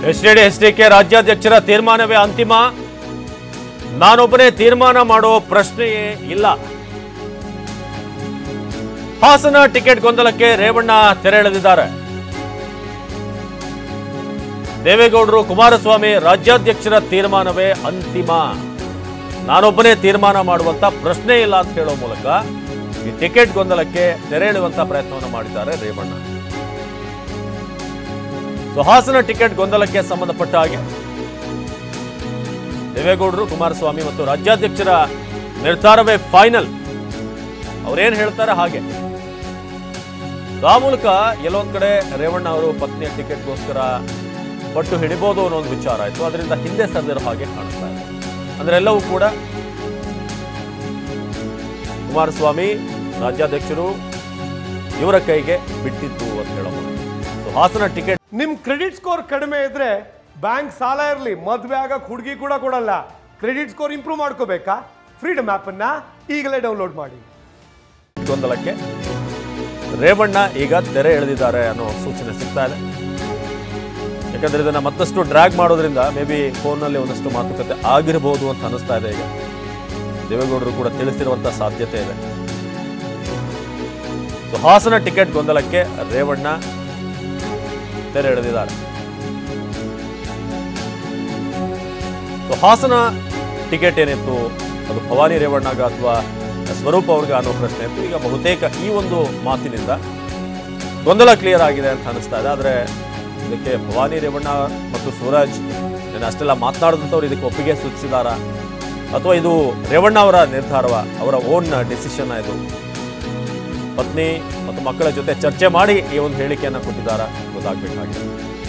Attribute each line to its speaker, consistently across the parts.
Speaker 1: ಎಸ್ಡಿಡಿ SDK ರಾಜ್ಯಾಧ್ಯಕ್ಷರ ತೀರ್ಮಾನವೇ ಅಂತಿಮ ನಾನೊಬ್ಬನೇ ತೀರ್ಮಾನ ಮಾಡೋ ಪ್ರಶ್ನೆಯೇ ಇಲ್ಲ ಹಾಸನ ಟಿಕೆಟ್ ಗೊಂದಲಕ್ಕೆ ರೇವಣ್ಣ ತೆರೆ ಎಳೆದಿದ್ದಾರೆ ದೇವೇಗೌಡರು ಕುಮಾರಸ್ವಾಮಿ ರಾಜ್ಯಾಧ್ಯಕ್ಷರ ತೀರ್ಮಾನವೇ ಅಂತಿಮ ನಾನೊಬ್ಬನೇ ತೀರ್ಮಾನ ಮಾಡುವಂತ ಪ್ರಶ್ನೆ ಇಲ್ಲ ಅಂತ ಹೇಳೋ ಮೂಲಕ ಈ ಟಿಕೆಟ್ ಗೊಂದಲಕ್ಕೆ ತೆರೆ ಎಳೆಯುವಂತ ಪ್ರಯತ್ನವನ್ನು ಮಾಡಿದ್ದಾರೆ ರೇವಣ್ಣ ಸೊ ಹಾಸನ ಟಿಕೆಟ್ ಗೊಂದಲಕ್ಕೆ ಸಂಬಂಧಪಟ್ಟ ಹಾಗೆ ದೇವೇಗೌಡರು ಕುಮಾರಸ್ವಾಮಿ ಮತ್ತು ರಾಜ್ಯಾಧ್ಯಕ್ಷರ ನಿರ್ಧಾರವೇ ಫೈನಲ್ ಅವ್ರೇನ್ ಹೇಳ್ತಾರೆ ಹಾಗೆ ಸೊ ಆ ಮೂಲಕ ಎಲ್ಲೊಂದ್ ಕಡೆ ರೇವಣ್ಣ ಅವರು ಪತ್ನಿಯ ಟಿಕೆಟ್ಗೋಸ್ಕರ ಪಟ್ಟು ಹಿಡಿಬಹುದು ಅನ್ನೋ ಒಂದು ವಿಚಾರ ಆಯ್ತು ಅದರಿಂದ ಹಿಂದೆ ಸರಿದಿರೋ ಹಾಗೆ ಕಾಣಿಸ್ತಾ ಇದೆ ಅಂದ್ರೆ ಎಲ್ಲವೂ ಕೂಡ ಕುಮಾರಸ್ವಾಮಿ ರಾಜ್ಯಾಧ್ಯಕ್ಷರು ಇವರ ಕೈಗೆ ಬಿಟ್ಟಿತ್ತು ಅಂತ ಹೇಳಬಹುದು ಸೊ ಹಾಸನ ಟಿಕೆಟ್
Speaker 2: ನಿಮ್ ಕ್ರೆಡಿಟ್ ಸ್ಕೋರ್ ಕಡಿಮೆ ಇದ್ರೆ ಬ್ಯಾಂಕ್ ಸಾಲ ಇರಲಿ ಮದ್ವೆ ಆಗಕ್ ಹುಡುಗಿ ಕೂಡ ಕೊಡಲ್ಲ ಕ್ರೆಡಿಟ್ ಸ್ಕೋರ್ ಇಂಪ್ರೂವ್ ಮಾಡ್ಕೋಬೇಕಾ ಫ್ರೀಡಮ್ ಆಪ್ ಅನ್ನ ಈಗಲೇ ಡೌನ್ಲೋಡ್ ಮಾಡಿ
Speaker 1: ಗೊಂದಲಕ್ಕೆ ರೇವಣ್ಣ ಈಗ ತೆರೆ ಎಳೆದಿದ್ದಾರೆ ಅನ್ನೋ ಸೂಚನೆ ಸಿಗ್ತಾ ಇದೆ ಯಾಕಂದ್ರೆ ಇದನ್ನ ಮತ್ತಷ್ಟು ಡ್ರ್ಯಾಗ್ ಮಾಡೋದ್ರಿಂದ ಮೇ ಬಿ ಫೋನ್ನಲ್ಲಿ ಒಂದಷ್ಟು ಮಾತುಕತೆ ಆಗಿರಬಹುದು ಅಂತ ಅನಿಸ್ತಾ ಇದೆ ಈಗ ದೇವೇಗೌಡರು ಕೂಡ ತಿಳಿಸಿರುವಂತ ಸಾಧ್ಯತೆ ಇದೆ ಸೊ ಹಾಸನ ಟಿಕೆಟ್ ಗೊಂದಲಕ್ಕೆ ರೇವಣ್ಣ ತೆರೆ ಎಳೆದಿದ್ದಾರೆ ಸೊ ಹಾಸನ ಟಿಕೆಟ್ ಏನಿತ್ತು ಅದು ಭವಾನಿ ರೇವಣ್ಣಗ ಅಥವಾ ಸ್ವರೂಪ್ ಅವ್ರಿಗೆ ಅನ್ನೋ ಪ್ರಶ್ನೆ ಇತ್ತು ಈಗ ಬಹುತೇಕ ಈ ಒಂದು ಮಾತಿನಿಂದ ಗೊಂದಲ ಕ್ಲಿಯರ್ ಆಗಿದೆ ಅಂತ ಅನಿಸ್ತಾ ಇದೆ ಆದರೆ ಇದಕ್ಕೆ ಭವಾನಿ ರೇವಣ್ಣ ಮತ್ತು ಸೂರಜ್ ನಾನು ಅಷ್ಟೆಲ್ಲ ಮಾತನಾಡಿದಂಥವ್ರು ಇದಕ್ಕೆ ಒಪ್ಪಿಗೆ ಸೂಚಿಸಿದಾರ ಅಥವಾ ಇದು ರೇವಣ್ಣ ಅವರ ನಿರ್ಧಾರವ ಅವರ ಓನ್ ಡಿಸಿಷನ್ ಇದು ಪತ್ನಿ ಮತ್ತು ಮಕ್ಕಳ ಜೊತೆ ಚರ್ಚೆ ಮಾಡಿ ಈ ಒಂದು ಹೇಳಿಕೆಯನ್ನು ಕೊಟ್ಟಿದ್ದಾರಾ ಗೊತ್ತಾಗಬೇಕಾಗಿದೆ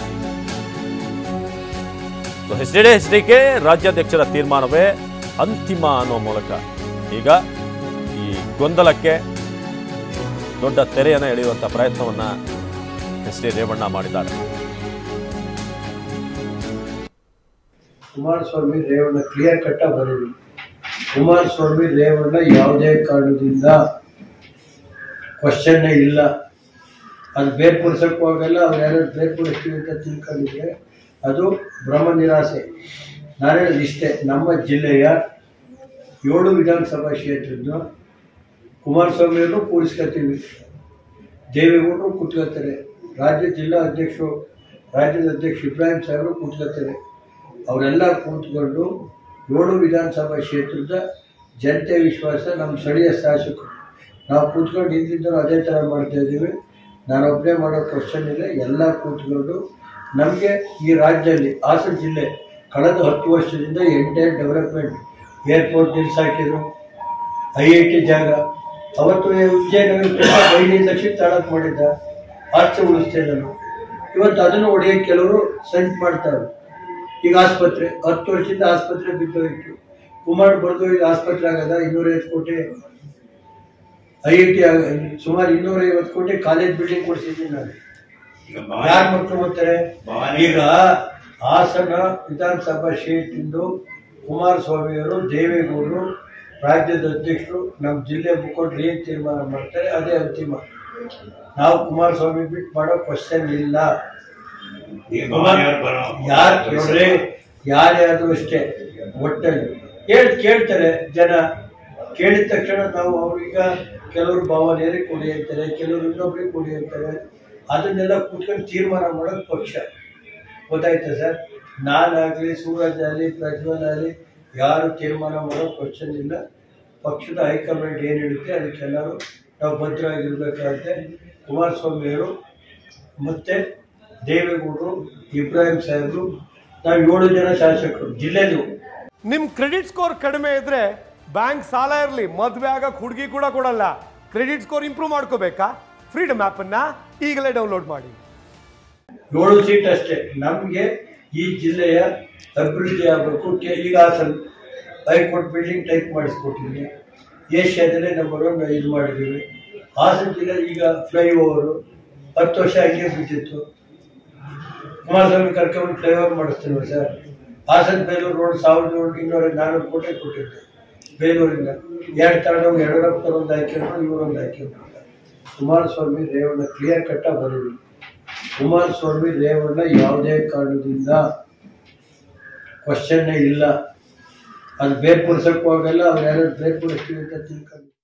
Speaker 1: H D H D K ರಾಜ್ಯಾಧ್ಯಕ್ಷರ ತೀರ್ಮಾನವೇ ಅಂತಿಮ ಅನ್ನೋ ಮೂಲಕ ಈಗ ಈ ಗೊಂದಲಕ್ಕೆ ದೊಡ್ಡ ತೆರೆಯನ್ನು ಎಳೆಯುವಂತ ಪ್ರಯತ್ನವನ್ನ ಎಸ್ ಡಿ ರೇವಣ್ಣ ಮಾಡಿದ್ದಾರೆ
Speaker 3: ಕುಮಾರಸ್ವಾಮಿ ರೇವಣ್ಣ ಕ್ಲಿಯರ್ ಕಟ್ಟ ಬರೀರಿ ಕುಮಾರಸ್ವಾಮಿ ರೇವಣ್ಣ ಯಾವುದೇ ಕಾರಣದಿಂದ ಕ್ವಶನ್ನೇ ಇಲ್ಲ ಅದು ಬೇರ್ಪಡಿಸೋಕ್ಕೂ ಆಗಲ್ಲ ಅವ್ರು ಯಾರು ಬೇರ್ಪಡಿಸ್ತೀವಿ ಅಂತ ತಿಳ್ಕೊಂಡಿದ್ರೆ ಅದು ಭ್ರಮ ನಿರಾಸೆ ನಾನು ಹೇಳೋದು ಇಷ್ಟೇ ನಮ್ಮ ಜಿಲ್ಲೆಯ ಏಳು ವಿಧಾನಸಭಾ ಕ್ಷೇತ್ರದ್ದು ಕುಮಾರಸ್ವಾಮಿಯನ್ನು ಕೂರಿಸ್ಕೊತೀವಿ ದೇವೇಗೌಡರು ಕೂತ್ಕೊಳ್ತಾರೆ ರಾಜ್ಯ ಜಿಲ್ಲಾ ಅಧ್ಯಕ್ಷರು ರಾಜ್ಯದ ಅಧ್ಯಕ್ಷ ಇಬ್ರಾಹಿಂ ಸಾಹೇಬರು ಕೂತ್ಕೊಳ್ತಾರೆ ಅವರೆಲ್ಲ ಕೂತ್ಕೊಂಡು ಏಳು ವಿಧಾನಸಭಾ ಕ್ಷೇತ್ರದ ಜನತೆ ವಿಶ್ವಾಸ ನಮ್ಮ ಸ್ಥಳೀಯ ಶಾಸಕರು ನಾವು ಕೂತ್ಕೊಂಡು ಹಿಂದಿದ್ದರೂ ಅದೇ ಥರ ಮಾಡ್ತಾ ಇದ್ದೀವಿ ನಾನು ಒಬ್ಬನೇ ಮಾಡೋ ಕ್ವಶನ್ ಇಲ್ಲ ಎಲ್ಲ ಕೂತ್ಕೊಂಡು ನಮಗೆ ಈ ರಾಜ್ಯದಲ್ಲಿ ಹಾಸನ ಜಿಲ್ಲೆ ಕಳೆದ ಹತ್ತು ವರ್ಷದಿಂದ ಎಂಟೈರ್ ಡೆವಲಪ್ಮೆಂಟ್ ಏರ್ಪೋರ್ಟ್ ನಿಲ್ಸಾಕಿದ್ರು ಐ ಐ ಟಿ ಜಾಗ ಅವತ್ತು ವಿಜಯನಗರ ಐದೈದು ಲಕ್ಷ ತಾಳಕ್ ಮಾಡಿದ್ದ ಆಸ್ತಿ ಉಳಿಸ್ತೆ ನಾನು ಇವತ್ತು ಅದನ್ನು ಹೊಡೆಯೋಕೆ ಕೆಲವರು ಸಂಚ್ ಮಾಡ್ತಾರೆ ಈಗ ಆಸ್ಪತ್ರೆ ಹತ್ತು ವರ್ಷದಿಂದ ಆಸ್ಪತ್ರೆ ಬಿದ್ದೋಯ್ತು ಕುಮಾರ್ ಬರೆದು ಈಗ ಆಸ್ಪತ್ರೆ ಆಗದ ಇನ್ನೂರೈವತ್ತು ಕೋಟಿ ಐ ಐ ಟಿ ಆಗ ಸುಮಾರು ಇನ್ನೂರೈವತ್ತು ಕೋಟಿ ಕಾಲೇಜ್ ಬಿಲ್ಡಿಂಗ್ ಕೊಡಿಸಿದ್ದೀನಿ ನಾನು ಯಾರು ಮಕ್ಕಳು ಓದ್ತಾರೆ ಈಗ ಹಾಸನ ವಿಧಾನಸಭಾ ಕ್ಷೇತ್ರದಿಂದ ಕುಮಾರಸ್ವಾಮಿಯವರು ದೇವೇಗೌಡರು ರಾಜ್ಯದ ಅಧ್ಯಕ್ಷರು ನಮ್ಮ ಜಿಲ್ಲೆ ಮುಖಂಡರು ಏನು ತೀರ್ಮಾನ ಮಾಡ್ತಾರೆ ಅದೇ ಅಂತಿಮ ನಾವು ಕುಮಾರಸ್ವಾಮಿ ಬಿಟ್ಟು ಮಾಡೋ ಕ್ವಶನ್ ಇಲ್ಲ ಯಾರು ನೋಡ್ರಿ ಯಾರ್ಯಾರು ಅಷ್ಟೇ ಒಟ್ಟಲ್ಲಿ ಹೇಳ್ ಕೇಳ್ತಾರೆ ಜನ ಕೇಳಿದ ತಕ್ಷಣ ನಾವು ಅವ್ರೀಗ ಕೆಲವರು ಭಾವನೆಯರಿಗೆ ಕೊಡಿ ಅಂತಾರೆ ಕೆಲವರು ಇನ್ನೊಬ್ರಿಗೆ ಕೊಡಿ ಅಂತಾರೆ ಅದನ್ನೆಲ್ಲ ಕೂತ್ಕೊಂಡು ತೀರ್ಮಾನ ಮಾಡೋದು ಪಕ್ಷ ಗೊತ್ತಾಯ್ತಾ ಸರ್ ನಾನಾಗಲಿ ಸೂರಜ್ ಆಗಲಿ ಪ್ರಜ್ವಲ್ ಆಗಲಿ ಯಾರು ತೀರ್ಮಾನ ಮಾಡೋ ಕ್ವಶನ್ ಇಲ್ಲ ಪಕ್ಷದ ಹೈಕಮಾಂಡ್ ಏನು ಹೇಳುತ್ತೆ ಅದಕ್ಕೆಲ್ಲರೂ ನಾವು ಭದ್ರವಾಗಿರ್ಬೇಕಾಗುತ್ತೆ ಕುಮಾರಸ್ವಾಮಿಯವರು ಮತ್ತು ದೇವೇಗೌಡರು ಇಬ್ರಾಹಿಂ ಸಾಹೇಬರು ನಾವು ಏಳು ಜನ ಶಾಸಕರು ಜಿಲ್ಲೆದು
Speaker 2: ನಿಮ್ ಕ್ರೆಡಿಟ್ ಸ್ಕೋರ್ ಕಡಿಮೆ ಇದ್ರೆ ಬ್ಯಾಂಕ್ ಸಾಲ ಇರಲಿ ಮದ್ವೆ ಆಗಕ್ ಹುಡುಗಿ ಕೂಡ ಕೊಡಲ್ಲ ಕ್ರೆಡಿಟ್ ಸ್ಕೋರ್ ಇಂಪ್ರೂವ್ ಮಾಡ್ಕೋಬೇಕಾ ಫ್ರೀಡಮ್ ಆಪ್ ಅನ್ನ ಈಗಲೇ ಡೌನ್ಲೋಡ್ ಮಾಡಿ
Speaker 3: ಏಳು ಸೀಟ್ ಅಷ್ಟೇ ನಮಗೆ ಈ ಜಿಲ್ಲೆಯ ಅಭಿವೃದ್ಧಿ ಆಗಬೇಕು ಕೆ- ಈಗ ಹಾಸನ ಹೈಕೋರ್ಟ್ ಬಿಲ್ಡಿಂಗ್ ಟೈಪ್ ಮಾಡಿಸ್ಕೊಟ್ಟಿದ್ವಿ ಏಷ್ಯಾದಲ್ಲೇ ನಂಬರ್ ಒನ್ ಇದು ಮಾಡಿದ್ದೀವಿ ಹಾಸನ ಜಿಲ್ಲೆ ಈಗ ಫ್ಲೈಓವರು ಹತ್ತು ವರ್ಷ ಹಂಗೆ ಬಿದ್ದಿತ್ತು ಕುಮಾರಸ್ವಾಮಿ ಕರ್ಕೊಂಡು ಫ್ಲೈಓವರ್ ಮಾಡಿಸ್ತೀವಿ ಸರ್ ಹಾಸನ ಬೇಲೂರು ರೋಡ್ ಸಾವಿರದ ಏಳು ಇನ್ನೂರ ನಾನ್ನೂರು ಕೋಟಿ ಕೊಟ್ಟಿದ್ದೆ ಬೇಲೂರಿಂದ ಎರಡು ತಗೊಂಡು ಯಡಿಯೂರಪ್ಪನವ್ರು ಒಂದು ಹಾಕಿದ್ರು ಇವರೊಂದು ಹಾಕಿದ್ರು ಕುಮಾರಸ್ವಾಮಿ ರೇವಣ್ಣ ಕ್ಲಿಯರ್ ಕಟ್ಟ ಬರೀರಿ ಕುಮಾರಸ್ವಾಮಿ ರೇವಣ್ಣ ಯಾವುದೇ ಕಾರಣದಿಂದ ಕ್ವಶನ್ನೇ ಇಲ್ಲ ಅದು ಬೇರ್ಪಡಿಸೋಕ್ಕೂ ಆಗಲ್ಲ ಅವ್ರು ಯಾರು ಬೇರ್ಪಡಿಸ್ತೀವಿ ಅಂತ ತಿಳ್ಕೊಂಡು